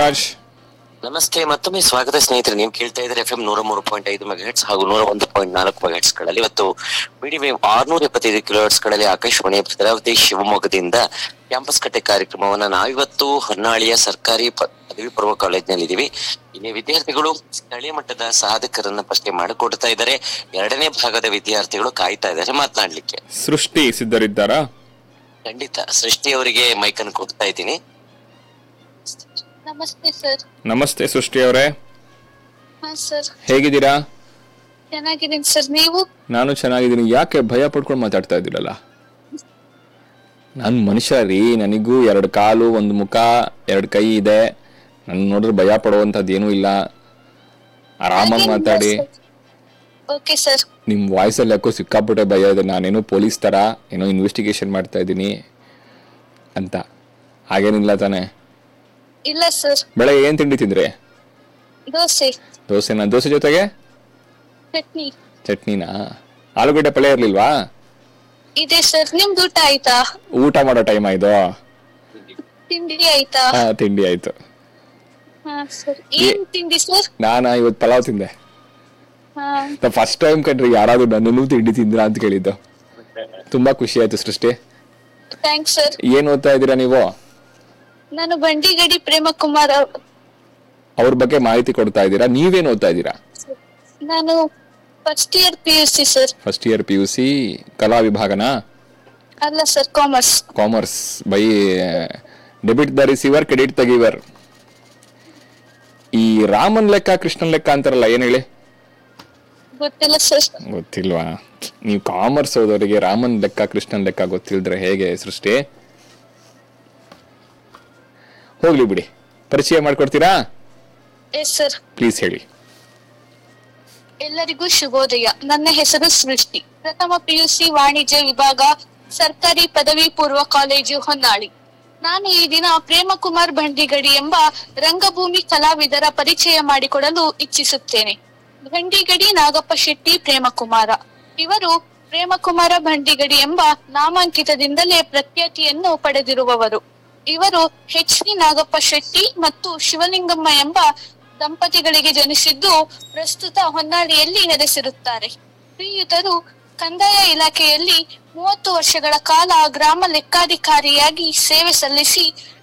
ನಾಗರಾಜ್ ನಮಸ್ತೆ ಮತ್ತೊಮ್ಮೆ ಸ್ವಾಗತ ಸ್ನೇಹಿತರೆ ನೀವು ಕೇಳ್ತಾ ಇದ್ರೆ ಎಫ್ ಎಂ ನೂರ ಮೂರು ಪಾಯಿಂಟ್ ಐದು ಮೆಗಾಹೆಟ್ಸ್ ಹಾಗೂ ನೂರ ಒಂದು ಪಾಯಿಂಟ್ ನಾಲ್ಕು ಮೆಗಾಹೆಟ್ಸ್ ಗಳಲ್ಲಿ ಇವತ್ತು ಮೀಡಿಯಂ ಆರ್ನೂರ ಎಪ್ಪತ್ತೈದು ಕಿಲೋಹೆಟ್ಸ್ ಗಳಲ್ಲಿ ಆಕಾಶವಾಣಿ ಭದ್ರಾವತಿ ಶಿವಮೊಗ್ಗದಿಂದ ಕ್ಯಾಂಪಸ್ ಕಟ್ಟೆ ಕಾರ್ಯಕ್ರಮವನ್ನ ನಾವಿವತ್ತು ಹೊನ್ನಾಳಿಯ ಸರ್ಕಾರಿ ಪ- ಪದವಿ ಪೂರ್ವ ಕಾಲೇಜಿನಲ್ಲಿ ಇದೀವಿ ಇಲ್ಲಿ ವಿದ್ಯಾರ್ಥಿಗಳು ಸ್ಥಳೀಯ ಮಟ್ಟದ ಸಾಧಕರನ್ನ ಪ್ರಶ್ನೆ ಮಾಡಿಕೊಡ್ತಾ ಇದ್ದಾರೆ ಎರಡನೇ ಭಾಗದ ವಿದ್ಯಾರ್ಥಿಗಳು ಕಾಯ್ತಾ ಇದ್ದಾರೆ ಮಾತನಾಡ್ಲಿಕ್ಕೆ ಸೃಷ್ಟಿ ಸಿದ್ಧರಿದ್ದಾರಾ ಖಂಡಿತ ಸೃಷ್ಟಿ ಅವರಿಗೆ ಮೈಕ್ ಅನ್ನು ಕೊಡ್ತಾ ಇದ್ದೀನಿ ನಮಸ್ತೆ ಸರ್ ನಮಸ್ತೆ ಸೃಷ್ಟಿ ಅವರೇ ಹಾ ಸರ್ ಹೇಗಿದ್ದೀರಾ ಚೆನ್ನಾಗಿದ್ದೀನಿ ಸರ್ ನೀವು ನಾನು ಚೆನ್ನಾಗಿದ್ದೀನಿ ಯಾಕೆ ಭಯ ಪಡ್ಕೊಂಡು ಮಾತಾಡ್ತಾ ಇದ್ದೀರಲ್ಲ ನಾನು ಮನುಷ್ಯ ರೀ ನನಗೂ ಎರಡು ಕಾಲು ಒಂದು ಮುಖ ಎರಡು ಕೈ ಇದೆ ನನ್ ನೋಡಿದ್ರೆ ಭಯ ಪಡುವಂಥದ್ದು ಏನೂ ಇಲ್ಲ ಆರಾಮಾಗಿ ಮಾತಾಡಿ ಓಕೆ ಸರ್ ನಿಮ್ಮ ವಾಯ್ಸಲ್ಲಿ ಯಾಕೋ ಸಿಕ್ಕಾಪಟ್ಟೆ ಭಯ ಇದೆ ನಾನೇನೋ ಪೊಲೀಸ್ ಥರ ಏನೋ ಇನ್ವೆಸ್ಟಿಗೇಷನ್ ಮಾಡ್ತಾ ಇದ್ದೀನಿ ಅಂತ ಹಾಗೇನಿಲ್ಲ ತಾನೆ ಇಲ್ಲ ಸರ್ ಬೆಳಗ್ಗೆ ಏನು ತಿಂಡಿ ತಿಂದ್ರೆ ದೋಸೆ ದೋಸೆನಾ ದೋಸೆ ಜೊತೆಗೆ ಚಟ್ನಿ ಚಟ್ನಿನಾ ಆಲೂಗಡ್ಡೆ ಪಲ್ಯ ಇರ್ಲಿಲ್ವಾ ಇದೆ ಸರ್ ನಿಮ್ದು ಊಟ ಆಯ್ತಾ ಊಟ ಮಾಡೋ ಟೈಮ್ ಆಯ್ತು ತಿಂಡಿ ಆಯ್ತಾ ಹಾ ತಿಂಡಿ ಆಯ್ತು ಹಾ ಸರ್ ಏನ್ ತಿಂಡಿ ಸರ್ ನಾನು ಇವತ್ತು ಪಲಾವ್ ತಿಂದೆ ಹಾ ಫಸ್ಟ್ ಟೈಮ್ ಕಂಡ್ರಿ ಯಾರಾದ್ರೂ ನನ್ನನ್ನು ತಿಂಡಿ ತಿಂದ್ರ ಅಂತ ಕೇಳಿದ್ದು ತುಂಬಾ ಖುಷಿ ಆಯ್ತು ಸೃಷ್ಟಿ ಥ್ಯಾಂಕ್ಸ್ ಸರ್ ಏನ್ ಓದ್ತಾ ಇದ್ದೀರಾ ನೀವು ನಾನು ಬಂಡಿಗಡಿ ಪ್ರೇಮಕುಮಾರ್ ಅವ್ರ್- ಅವ್ರ ಬಗ್ಗೆ ಮಾಹಿತಿ ಕೊಡ್ತಾ ಇದ್ದೀರಾ ನೀವೇನ್ ಓದ್ತಾ ಇದ್ದೀರಾ ನಾನು first year P U C sir first year P U C ಕಲಾ ವಿಭಾಗನಾ ಅಲ್ಲ sir commerce commerce by debit the receiver credit the giver ಈ ರಾಮನ್ ಲೆಕ್ಕ ಕೃಷ್ಣನ್ ಲೆಕ್ಕ ಅಂತಾರಲ್ಲ ಏನ್ ಹೇಳಿ ಗೊತ್ತಿಲ್ಲ ಸರ್ ಗೊತ್ತಿಲ್ವಾ ನೀವು ಕಾಮರ್ಸ್ ಓದೋರಿಗೆ ರಾಮನ್ ಲೆಕ್ಕ ಕೃಷ್ಣನ್ ಲೆಕ್ಕ ಗೊತ್ತಿಲ್ದ್ರೆ ಹೇಗೆ ಸೃಷ್ಟಿ ಹೋಗ್ಲಿ ಬಿಡಿ ಪರಿಚಯ ಮಾಡ್ಕೊಡ್ತೀರಾ ಎಸ್ ಸರ್ ಪ್ಲೀಸ್ ಹೇಳಿ ಎಲ್ಲರಿಗೂ ಶುಭೋದಯ ನನ್ನ ಹೆಸರು ಸೃಷ್ಟಿ ಪ್ರಥಮ ಪಿಯುಸಿ ವಾಣಿಜ್ಯ ವಿಭಾಗ ಸರ್ಕಾರಿ ಪದವಿ ಪೂರ್ವ ಕಾಲೇಜು ಹೊನ್ನಾಳಿ ನಾನು ಈ ದಿನ ಪ್ರೇಮಕುಮಾರ್ ಭಂಡಿಗಡಿ ಎಂಬ ರಂಗಭೂಮಿ ಕಲಾವಿದರ ಪರಿಚಯ ಮಾಡಿಕೊಡಲು ಇಚ್ಛಿಸುತ್ತೇನೆ ಭಂಡಿಗಡಿ ನಾಗಪ್ಪ ಶೆಟ್ಟಿ ಪ್ರೇಮಕುಮಾರ ಇವರು ಪ್ರೇಮಕುಮಾರ ಭಂಡಿಗಡಿ ಎಂಬ ನಾಮಾಂಕಿತದಿಂದಲೇ ಪ್ರಖ್ಯಾತಿಯನ್ನು ಪಡೆದಿರುವವರು ಇವರು ಎಚ್ ಡಿ ನಾಗಪ್ಪ ಶೆಟ್ಟಿ ಮತ್ತು ಶಿವಲಿಂಗಮ್ಮ ಎಂಬ ದಂಪತಿಗಳಿಗೆ ಜನಿಸಿದ್ದು ಪ್ರಸ್ತುತ ಹೊನ್ನಾಳಿಯಲ್ಲಿ ನೆಲೆಸಿರುತ್ತಾರೆ ಶ್ರೀಯುತರು ಕಂದಾಯ ಇಲಾಖೆಯಲ್ಲಿ ಮೂವತ್ತು ವರ್ಷಗಳ ಕಾಲ ಗ್ರಾಮ ಲೆಕ್ಕಾಧಿಕಾರಿಯಾಗಿ ಸೇವೆ ಸಲ್ಲಿಸಿ